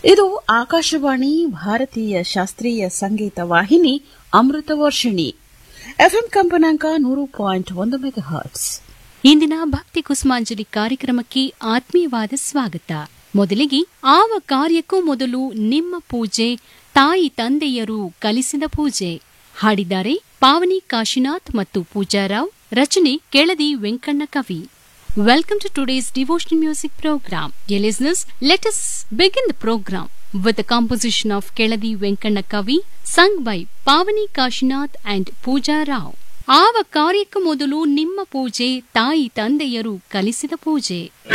ಇದು ಆಕಾಶವಾಣಿ ಭಾರತೀಯ ಶಾಸ್ತ್ರೀಯ ಸಂಗೀತ ವಾಹಿನಿ ಅಮೃತ ವರ್ಷಿಣಿ ಎಫ್ಎಂ ಕಂಪನಾಂಕ ನೂರು ಪಾಯಿಂಟ್ ಒಂದು ಮೆಗಾ ಹರ್ಟ್ಸ್ ಇಂದಿನ ಭಕ್ತಿ ಕುಸುಮಾಂಜಲಿ ಕಾರ್ಯಕ್ರಮಕ್ಕೆ ಆತ್ಮೀಯವಾದ ಸ್ವಾಗತ ಮೊದಲಿಗೆ ಆವ ಕಾರ್ಯಕ್ಕೂ ಮೊದಲು ನಿಮ್ಮ ಪೂಜೆ ತಾಯಿ ತಂದೆಯರು ಕಲಿಸಿದ ಪೂಜೆ ಹಾಡಿದ್ದಾರೆ ಪಾವನಿ ಕಾಶಿನಾಥ್ ಮತ್ತು ಪೂಜಾರಾವ್ ರಚನೆ ಕೆಳದಿ ವೆಂಕಣ್ಣ ಕವಿ Welcome to today's devotional music program. Dear listeners, let us begin the program with the composition of Keladi Venkana Kavi sung by Pavani Kashinath and Pooja Rao. ಆವ ಕಾರ್ಯಕ್ಕೆ ಮೊದಲು ನಿಮ್ಮ ಪೂಜೆ ತಾಯಿ ತಂದೆಯರು ಕಲಿಸಿದ ಪೂಜೆ